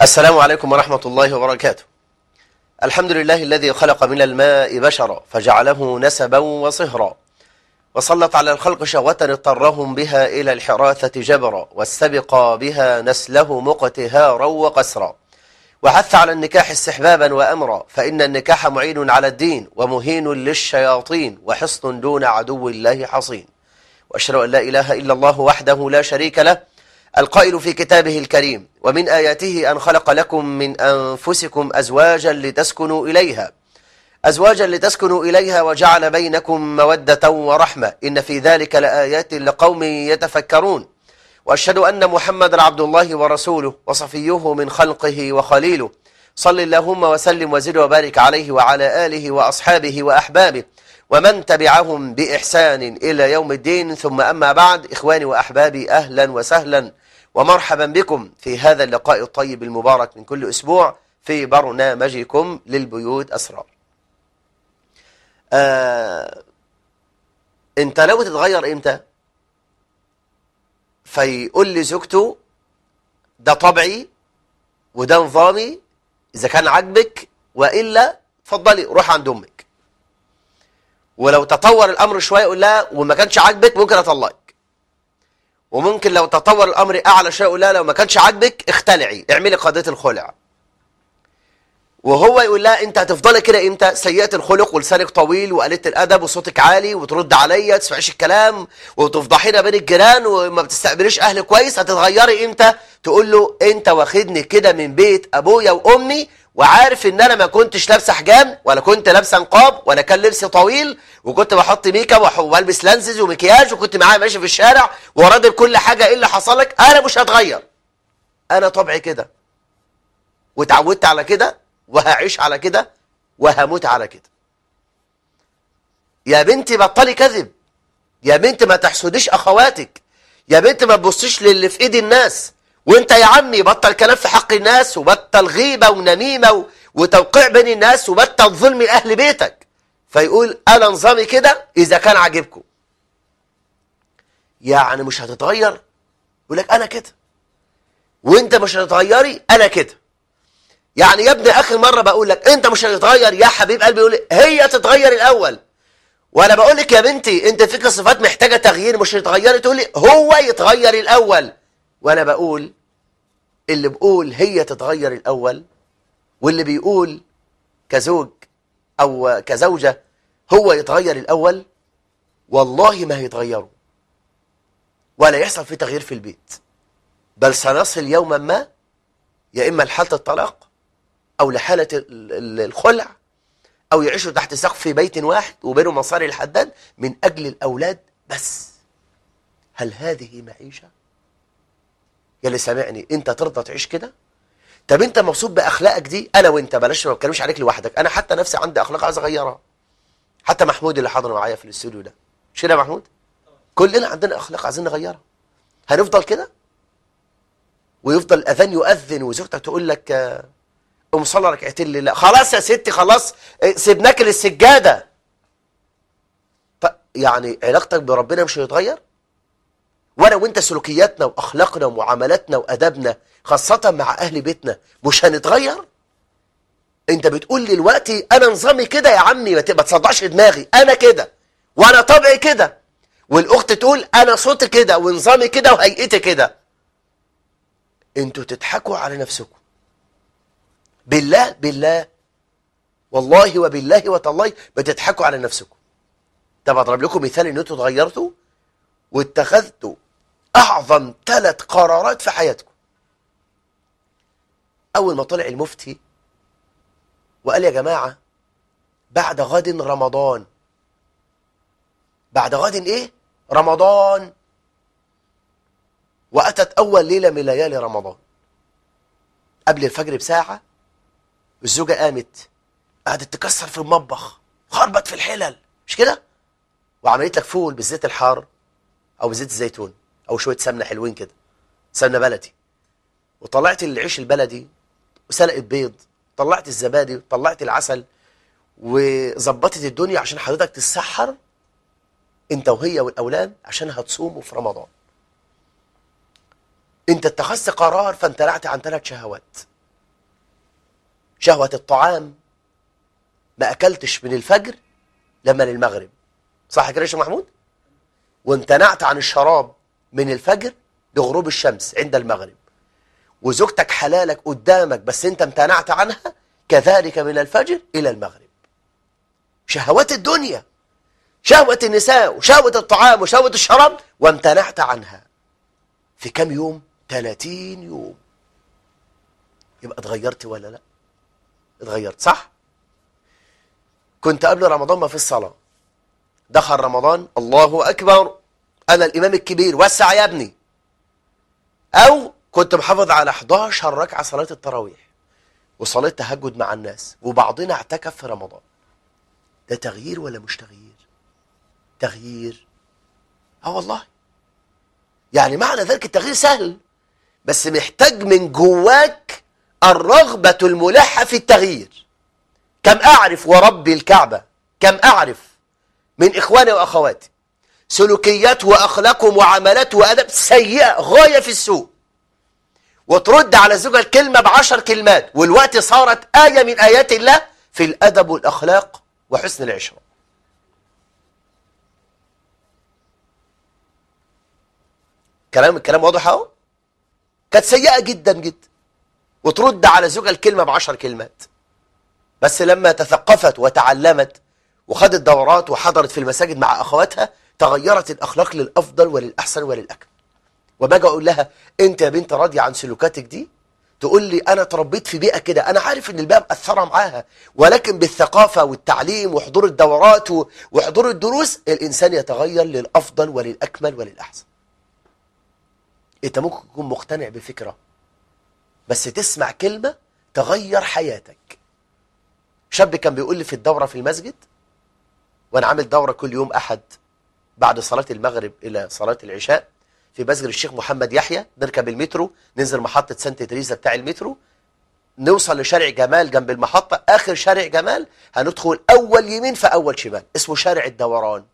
السلام عليكم ورحمة الله وبركاته الحمد لله الذي خلق من الماء بشرا فجعله نسبا وصهرا وسلط على الخلق شهوة اضطرهم بها إلى الحراثة جبرا واستبقى بها نسله مقتهارا وقسرا وحث على النكاح استحبابا وأمرا فإن النكاح معين على الدين ومهين للشياطين وحصن دون عدو الله حصين وأشهد أن لا إله إلا الله وحده لا شريك له القائل في كتابه الكريم ومن آياته أن خلق لكم من أنفسكم أزواجا لتسكنوا إليها أزواجا لتسكنوا إليها وجعل بينكم مودة ورحمة إن في ذلك لآيات لقوم يتفكرون وأشهد أن محمد عبد الله ورسوله وصفيه من خلقه وخليله صل اللهم وسلم وزد وبارك عليه وعلى آله وأصحابه وأحبابه ومن تبعهم بإحسان إلى يوم الدين ثم أما بعد إخواني وأحبابي أهلا وسهلا ومرحبا بكم في هذا اللقاء الطيب المبارك من كل أسبوع في برنامجكم للبيوت أسرار آه انت لو تتغير امتى فيقول لي زوجته ده طبعي وده نظامي اذا كان عاجبك والا اتفضلي روح عند امك ولو تطور الامر شويه يقول لها وما كانش عاجبك ممكن اطلقك وممكن لو تطور الامر اعلى شويه يقول لها لو ما كانش عاجبك اختلعي اعملي قضيه الخلع وهو يقول لها انت هتفضلي كده امتى سيئه الخلق ولسانك طويل وقليله الادب وصوتك عالي وترد عليا تسمعيش الكلام وتفضحينا بين الجيران وما بتستقبليش اهل كويس هتتغيري امتى تقول له انت واخدني كده من بيت ابويا وامي وعارف ان انا ما كنتش لابسه حجاب ولا كنت لابسه نقاب ولا كان لبسي طويل وكنت بحط ميك اب والبس لانزز ومكياج وكنت معايا ماشي في الشارع وراضي بكل حاجه ايه اللي حصل لك انا مش هتغير انا طبعي كده واتعودت على كده وهعيش على كده وهموت على كده يا بنتي بطلي كذب يا بنت ما تحسديش اخواتك يا بنت ما تبصيش للي في ايد الناس وانت يا عمي بطل كلام في حق الناس وبطل غيبه ونميمه و... وتوقيع بين الناس وبطل ظلم لاهل بيتك فيقول انا نظامي كده اذا كان عاجبكم يعني مش هتتغير يقول لك انا كده وانت مش هتتغيري انا كده يعني يا ابني اخر مره بقول لك انت مش هتتغير يا حبيب قلبي يقول لي هي تتغير الاول وانا بقول لك يا بنتي انت فيك صفات محتاجه تغيير مش هتتغيري تقول لي هو يتغير الاول وانا بقول اللي بقول هي تتغير الاول واللي بيقول كزوج او كزوجه هو يتغير الاول والله ما هيتغيروا ولا يحصل في تغيير في البيت بل سنصل يوما ما يا اما لحاله الطلاق او لحاله الخلع او يعيشوا تحت سقف في بيت واحد وبينهم مصاري الحداد من اجل الاولاد بس هل هذه معيشه يا اللي سامعني انت ترضى تعيش كده طب انت مبسوط باخلاقك دي انا وانت بلاش ما بتكلمش عليك لوحدك انا حتى نفسي عندي اخلاق عايز اغيرها حتى محمود اللي حاضر معايا في الاستوديو ده مش كده يا محمود كلنا عندنا اخلاق عايزين نغيرها هنفضل كده ويفضل الاذان يؤذن وزوجتك تقول لك قوم صلي ركعتين لله خلاص يا ستي خلاص سيبناك للسجاده يعني علاقتك بربنا مش هيتغير وانا وانت سلوكياتنا واخلاقنا ومعاملاتنا وادبنا خاصه مع اهل بيتنا مش هنتغير انت بتقول لي دلوقتي انا نظامي كده يا عمي ما تصدعش دماغي انا كده وانا طبعي كده والاخت تقول انا صوتي كده ونظامي كده وهيئتي كده انتوا تضحكوا على نفسكم بالله بالله والله وبالله وتالله بتضحكوا على نفسكم طب اضرب لكم مثال ان انتوا اتغيرتوا واتخذتوا اعظم ثلاث قرارات في حياتكم اول ما طلع المفتي وقال يا جماعه بعد غد رمضان بعد غد ايه رمضان واتت اول ليله من ليالي رمضان قبل الفجر بساعه الزوجة قامت قعدت تكسر في المطبخ خربت في الحلل مش كده وعملت لك فول بالزيت الحار او بزيت الزيتون او شويه سمنه حلوين كده سمنه بلدي وطلعت العيش البلدي وسلقت بيض طلعت الزبادي وطلعت العسل وظبطت الدنيا عشان حضرتك تتسحر انت وهي والاولاد عشان هتصوموا في رمضان انت اتخذت قرار فامتنعت عن ثلاث شهوات شهوة الطعام ما أكلتش من الفجر لما للمغرب صح كده يا شيخ محمود وامتنعت عن الشراب من الفجر لغروب الشمس عند المغرب وزوجتك حلالك قدامك بس انت امتنعت عنها كذلك من الفجر إلى المغرب شهوات الدنيا شهوة النساء وشهوة الطعام وشهوة الشراب وامتنعت عنها في كم يوم 30 يوم يبقى اتغيرت ولا لا اتغيرت صح كنت قبل رمضان ما في الصلاة دخل رمضان الله أكبر أنا الإمام الكبير وسع يا ابني أو كنت محافظ على 11 ركعة صلاة التراويح وصلاة تهجد مع الناس وبعضنا اعتكف في رمضان ده تغيير ولا مش تغيير تغيير اه والله يعني معنى ذلك التغيير سهل بس محتاج من جواك الرغبة الملحة في التغيير كم أعرف وربي الكعبة كم أعرف من إخواني وأخواتي سلوكيات وأخلاق ومعاملات وأدب سيئة غاية في السوء وترد على زوجها الكلمة بعشر كلمات والوقت صارت آية من آيات الله في الأدب والأخلاق وحسن العشرة كلام الكلام واضح اهو كانت سيئة جدا جدا وترد على زوجها الكلمة بعشر كلمات بس لما تثقفت وتعلمت وخدت دورات وحضرت في المساجد مع أخواتها تغيرت الأخلاق للأفضل وللأحسن وللأكمل وباجي أقول لها أنت يا بنت راضية عن سلوكاتك دي تقول لي أنا تربيت في بيئة كده أنا عارف إن البيئة مأثرة معاها ولكن بالثقافة والتعليم وحضور الدورات وحضور الدروس الإنسان يتغير للأفضل وللأكمل وللأحسن أنت ممكن تكون مقتنع بفكرة بس تسمع كلمة تغير حياتك شاب كان بيقول لي في الدورة في المسجد وأنا عامل دورة كل يوم أحد بعد صلاة المغرب إلى صلاة العشاء في مسجد الشيخ محمد يحيى نركب المترو ننزل محطة سانت تريزا بتاع المترو نوصل لشارع جمال جنب المحطة آخر شارع جمال هندخل أول يمين في أول شمال اسمه شارع الدوران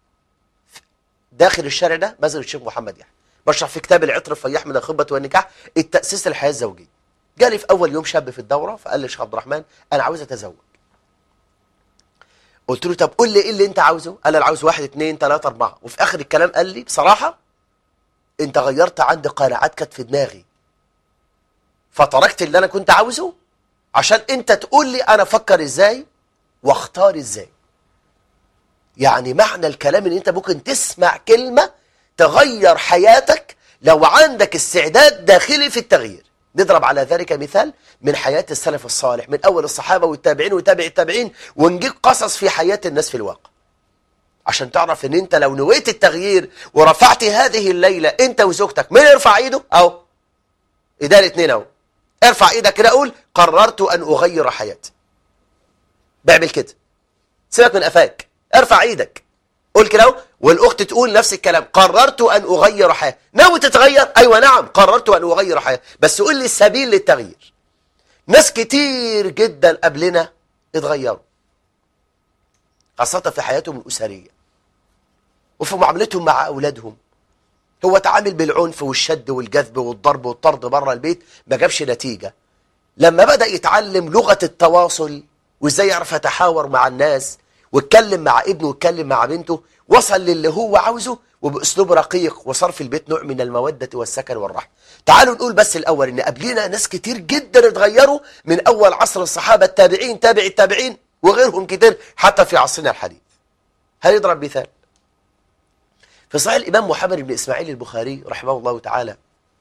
داخل الشارع ده مسجد الشيخ محمد يحيى بشرح في كتاب العطر الفياح من الخطبة والنكاح التأسيس للحياة الزوجية جالي في أول يوم شاب في الدورة فقال لي الشيخ عبد الرحمن أنا عاوز أتزوج قلت له طب قول لي ايه اللي انت عاوزه قال لي انا عاوز واحد اتنين تلاتة اربعة وفي اخر الكلام قال لي بصراحة انت غيرت عندي قناعات كانت في دماغي فتركت اللي انا كنت عاوزه عشان انت تقول لي انا افكر ازاي واختار ازاي يعني معنى الكلام ان انت ممكن تسمع كلمة تغير حياتك لو عندك استعداد داخلي في التغيير نضرب على ذلك مثال من حياة السلف الصالح من أول الصحابة والتابعين وتابع التابعين ونجيب قصص في حياة الناس في الواقع عشان تعرف ان انت لو نويت التغيير ورفعت هذه الليلة انت وزوجتك مين يرفع ايده اهو ايدان اتنين اهو ارفع ايدك كده اقول قررت ان اغير حياتي بعمل كده سيبك من قفاك ارفع ايدك قول كده اهو والاخت تقول نفس الكلام قررت ان اغير حياتي ناوي تتغير ايوه نعم قررت ان اغير حياتي بس قول لي السبيل للتغيير ناس كتير جدا قبلنا اتغيروا خاصة في حياتهم الأسرية وفي معاملتهم مع أولادهم هو تعامل بالعنف والشد والجذب والضرب والطرد بره البيت ما جابش نتيجة لما بدأ يتعلم لغة التواصل وازاي يعرف يتحاور مع الناس واتكلم مع ابنه واتكلم مع بنته وصل للي هو عاوزه وبأسلوب رقيق وصار في البيت نوع من المودة والسكن والرحمة تعالوا نقول بس الأول إن قبلنا ناس كتير جدا اتغيروا من أول عصر الصحابة التابعين تابع التابعين وغيرهم كتير حتى في عصرنا الحديث هل يضرب مثال في صحيح الإمام محمد بن إسماعيل البخاري رحمه الله تعالى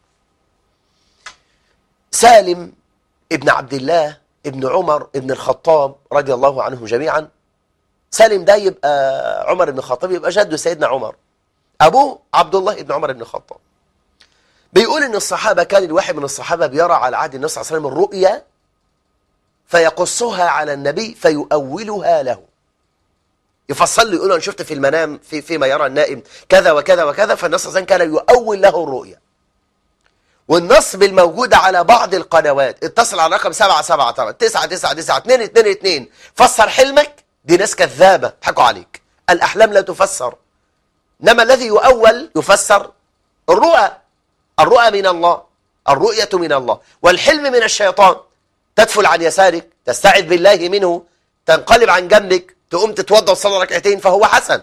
سالم ابن عبد الله ابن عمر ابن الخطاب رضي الله عنهم جميعا سالم ده يبقى عمر بن الخطاب يبقى جده سيدنا عمر أبوه عبد الله بن عمر بن الخطاب بيقول إن الصحابة كان الواحد من الصحابة بيرى على عهد النبي صلى الله عليه وسلم الرؤيا فيقصها على النبي فيؤولها له يفصل له يقول انا شفت في المنام في فيما يرى النائم كذا وكذا وكذا فالنص صلى الله عليه وسلم كان يؤول له الرؤيا والنصب الموجود على بعض القنوات اتصل على رقم 777 9 9 9 2 2 2 فسر حلمك دي ناس كذابة ضحكوا عليك الأحلام لا تفسر إنما الذي يؤول يفسر الرؤى الرؤى من الله الرؤية من الله والحلم من الشيطان تدفل عن يسارك تستعذ بالله منه تنقلب عن جنبك تقوم تتوضا وتصلي ركعتين فهو حسن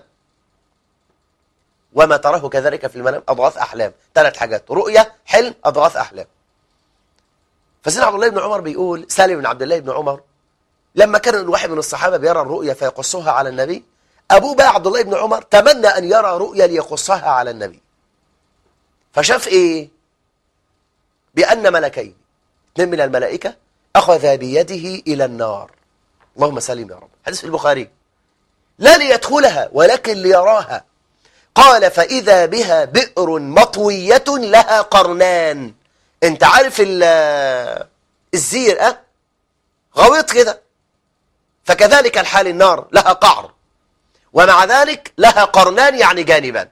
وما تراه كذلك في المنام أضغاث أحلام ثلاث حاجات رؤية حلم أضغاث أحلام فسيدنا عبد الله بن عمر بيقول سالم بن عبد الله بن عمر لما كان الواحد من الصحابة بيرى الرؤيا فيقصها على النبي أبوه بقى عبد الله بن عمر تمنى أن يرى رؤيا ليقصها على النبي فشاف إيه بأن ملكين اثنين من الملائكة أخذ بيده إلى النار اللهم سلم يا رب حديث في البخاري لا ليدخلها ولكن ليراها قال فإذا بها بئر مطوية لها قرنان انت عارف الزير أه؟ غويط كده فكذلك الحال النار لها قعر ومع ذلك لها قرنان يعني جانبان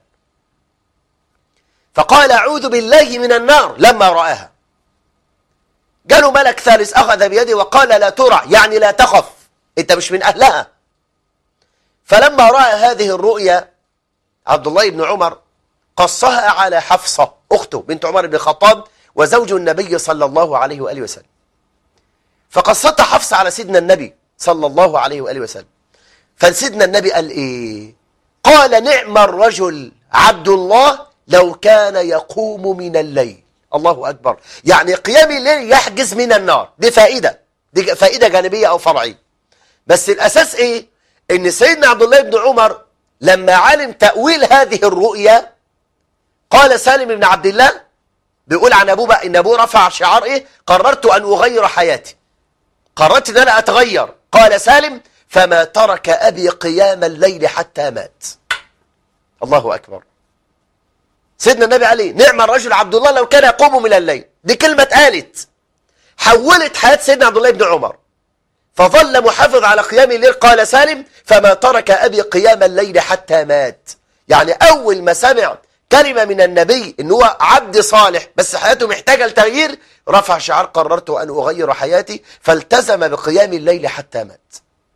فقال أعوذ بالله من النار لما رآها جاله ملك ثالث أخذ بيده وقال لا ترع يعني لا تخف انت مش من أهلها فلما رأى هذه الرؤيا عبد الله بن عمر قصها على حفصة أخته بنت عمر بن الخطاب وزوج النبي صلى الله عليه وآله وسلم فقصتها حفصة على سيدنا النبي صلى الله عليه وآله وسلم فسيدنا النبي قال إيه قال نعم الرجل عبد الله لو كان يقوم من الليل الله أكبر يعني قيام الليل يحجز من النار دي فائدة دي فائدة جانبية أو فرعية بس الأساس إيه إن سيدنا عبد الله بن عمر لما علم تأويل هذه الرؤيا قال سالم بن عبد الله بيقول عن أبوه بقى إن أبوه رفع شعار إيه قررت أن أغير حياتي قررت أن أنا أتغير قال سالم فما ترك أبي قيام الليل حتى مات الله أكبر سيدنا النبي عليه نعم الرجل عبد الله لو كان يقوم من الليل دي كلمة قالت حولت حياة سيدنا عبد الله بن عمر فظل محافظ على قيام الليل قال سالم فما ترك أبي قيام الليل حتى مات يعني أول ما سمع كلمة من النبي إن هو عبد صالح بس حياته محتاجة لتغيير رفع شعار قررت أن أغير حياتي فالتزم بقيام الليل حتى مات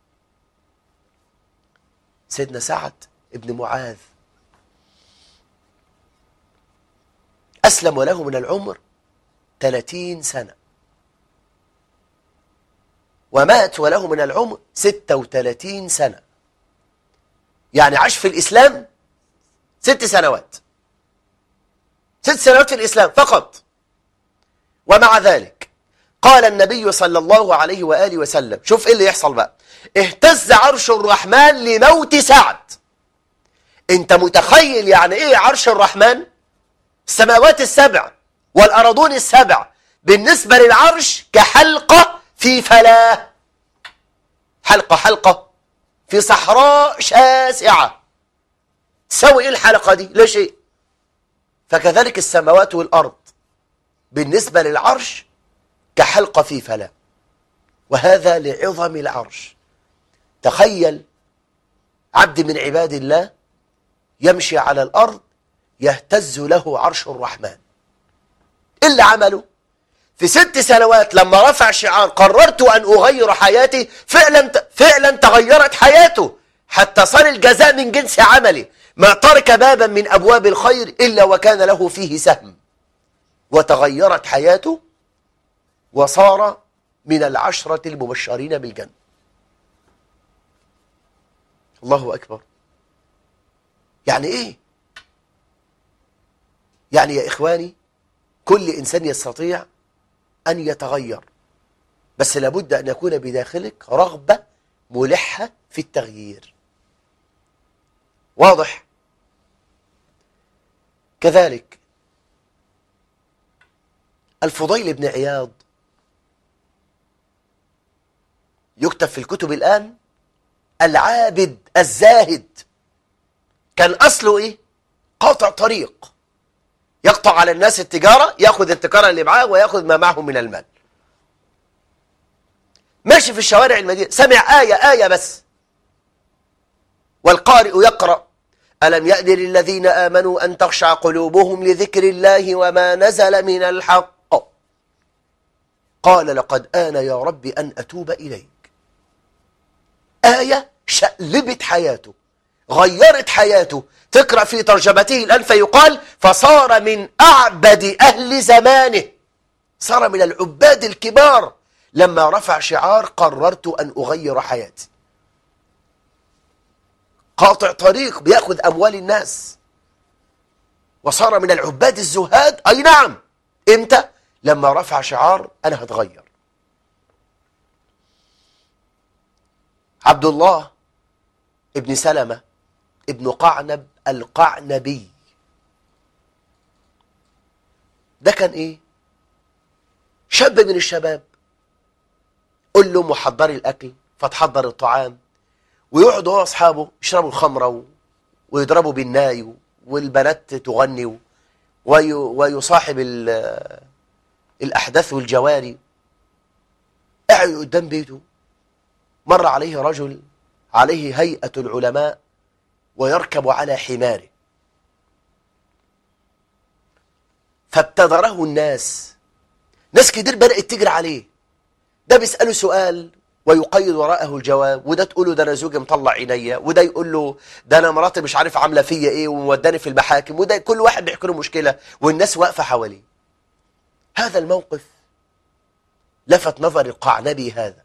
سيدنا سعد ابن معاذ أسلم وله من العمر 30 سنة ومات وله من العمر 36 سنة يعني عاش في الإسلام ست سنوات ست سنوات في الإسلام فقط ومع ذلك قال النبي صلى الله عليه وآله وسلم شوف إيه اللي يحصل بقى اهتز عرش الرحمن لموت سعد انت متخيل يعني ايه عرش الرحمن السماوات السبع والأرضون السبع بالنسبة للعرش كحلقة في فلاة حلقة حلقة في صحراء شاسعة تسوي ايه الحلقة دي لا شيء فكذلك السماوات والأرض بالنسبة للعرش كحلقة في فلاة وهذا لعظم العرش تخيل عبد من عباد الله يمشي على الأرض يهتز له عرش الرحمن اللي عمله في ست سنوات لما رفع شعار قررت أن أغير حياتي فعلا فعلا تغيرت حياته حتى صار الجزاء من جنس عمله ما ترك بابا من أبواب الخير إلا وكان له فيه سهم وتغيرت حياته وصار من العشرة المبشرين بالجنة الله أكبر يعني إيه يعني يا إخواني كل إنسان يستطيع أن يتغير بس لابد أن يكون بداخلك رغبة ملحة في التغيير واضح كذلك الفضيل بن عياض يكتب في الكتب الآن العابد الزاهد كان أصله إيه؟ قاطع طريق يقطع على الناس التجارة يأخذ التجارة اللي معاه ويأخذ ما معه من المال ماشي في الشوارع المدينة سمع آية آية بس والقارئ يقرأ ألم يأذن للذين آمنوا أن تخشع قلوبهم لذكر الله وما نزل من الحق قال لقد آن يا رب أن أتوب إليك آية شقلبت حياته غيرت حياته تقرأ في ترجمته الآن فيقال فصار من أعبد أهل زمانه صار من العباد الكبار لما رفع شعار قررت أن أغير حياتي قاطع طريق بيأخذ أموال الناس وصار من العباد الزهاد أي نعم إمتى؟ لما رفع شعار أنا هتغير عبد الله ابن سلمة ابن قعنب القعنبي ده كان ايه شاب من الشباب قل له محضري الاكل فتحضر الطعام ويقعد هو واصحابه يشربوا الخمره ويضربوا بالناي والبنات تغني ويصاحب الاحداث والجواري قاعد قدام بيته مر عليه رجل عليه هيئه العلماء ويركب على حماره فابتدره الناس ناس كتير بدأت تجري عليه ده بيسأله سؤال ويقيد وراءه الجواب وده تقول له ده انا زوجي مطلع عينيا وده يقول له ده انا مراتي مش عارف عامله فيا ايه وموداني في المحاكم وده كل واحد بيحكي له مشكله والناس واقفه حواليه هذا الموقف لفت نظر القعنبي هذا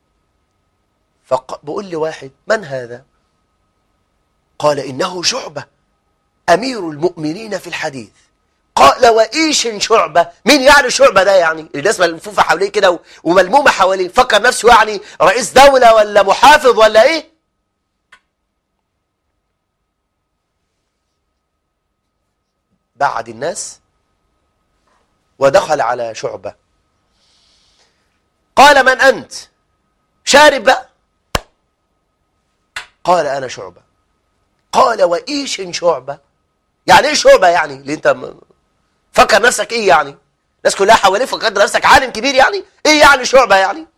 فبقول لي واحد من هذا قال انه شعبه امير المؤمنين في الحديث قال وإيش شعبة مين يعني شعبة ده يعني الناس ملفوفة حواليه كده وملمومة حواليه فكر نفسه يعني رئيس دولة ولا محافظ ولا ايه بعد الناس ودخل على شعبة قال من أنت شارب بقى قال أنا شعبة قال وإيش شعبة يعني ايه شعبة يعني اللي انت فكر نفسك ايه يعني الناس كلها حواليه فكر نفسك عالم كبير يعني ايه يعني شعبة يعني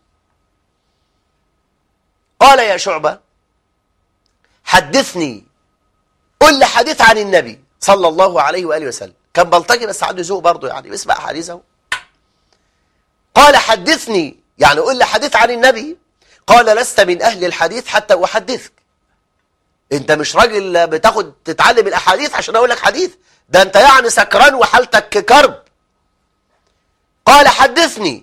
قال يا شعبة حدثني قل لي حديث عن النبي صلى الله عليه وآله وسلم كان بلطجي بس عنده ذوق برضه يعني بيسمع حديثه قال حدثني يعني قل لي حديث عن النبي قال لست من أهل الحديث حتى أحدثك انت مش راجل بتاخد تتعلم الأحاديث عشان أقول لك حديث ده انت يعني سكران وحالتك كرب قال حدثني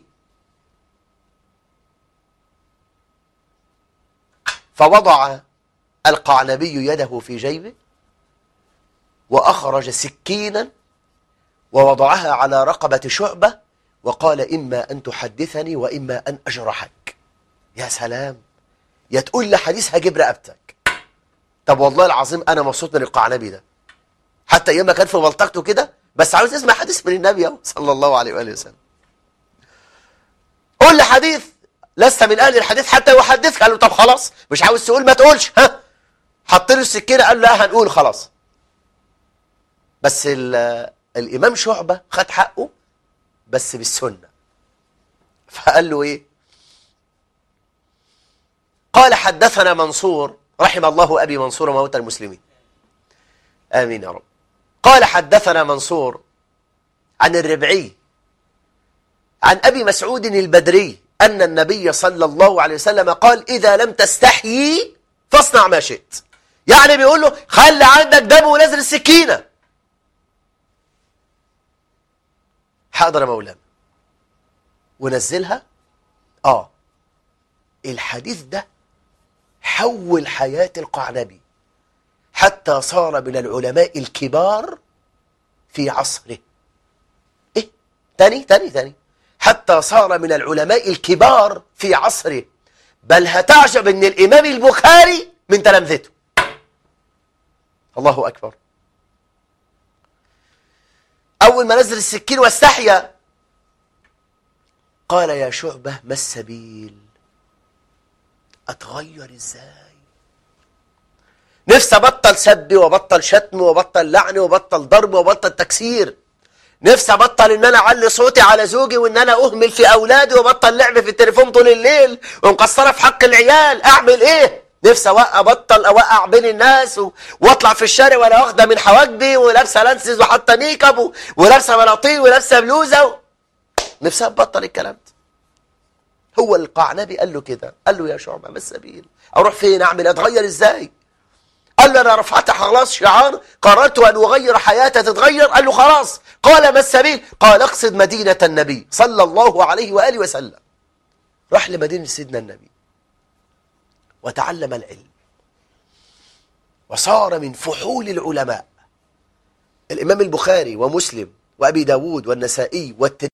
فوضع القعنبي يده في جيبه وأخرج سكينا ووضعها على رقبة شعبة وقال إما أن تحدثني وإما أن أجرحك يا سلام يا تقول لي حديث هجيب رقبتك طب والله العظيم أنا مبسوط من القعنبي ده حتى ايام ما كان في بلطجته كده بس عاوز اسمع حديث من النبي اهو صلى الله عليه واله وسلم قول لي حديث لست من اهل الحديث حتى يحدثك قال له طب خلاص مش عاوز تقول ما تقولش ها حط له السكينه قال له لا هنقول خلاص بس الامام شعبه خد حقه بس بالسنه فقال له ايه قال حدثنا منصور رحم الله ابي منصور وموتى المسلمين امين يا رب قال حدثنا منصور عن الربعي عن أبي مسعود البدري أن النبي صلى الله عليه وسلم قال إذا لم تستحيي فاصنع ما شئت يعني بيقول له خلي عندك دم ونزل السكينة حاضر يا مولانا ونزلها آه الحديث ده حول حياة القعنبي حتى صار من العلماء الكبار في عصره ايه تاني تاني تاني حتى صار من العلماء الكبار في عصره بل هتعجب ان الامام البخاري من تلامذته الله اكبر اول ما نزل السكين واستحيا قال يا شعبه ما السبيل اتغير ازاي نفسي ابطل سب وبطل شتم وبطل لعن وبطل ضرب وبطل تكسير نفسي ابطل ان انا اعلي صوتي على زوجي وان انا اهمل في اولادي وبطل لعب في التليفون طول الليل ومقصره في حق العيال اعمل ايه نفسي ابطل اوقع بين الناس و... واطلع في الشارع وانا واخده من حواجبي ولابسه لانسز وحاطه ميك اب ولابسه بلاطين ولابسه بلوزه و... نفسي ابطل الكلام ده هو القعنبي قال له كده قال له يا شعبه ما السبيل اروح فين اعمل اتغير ازاي قال له انا رفعت خلاص شعار قررت ان اغير حياتي تتغير قال له خلاص قال ما السبيل قال اقصد مدينه النبي صلى الله عليه واله وسلم راح لمدينة سيدنا النبي وتعلم العلم وصار من فحول العلماء الإمام البخاري ومسلم وأبي داود والنسائي والترمذي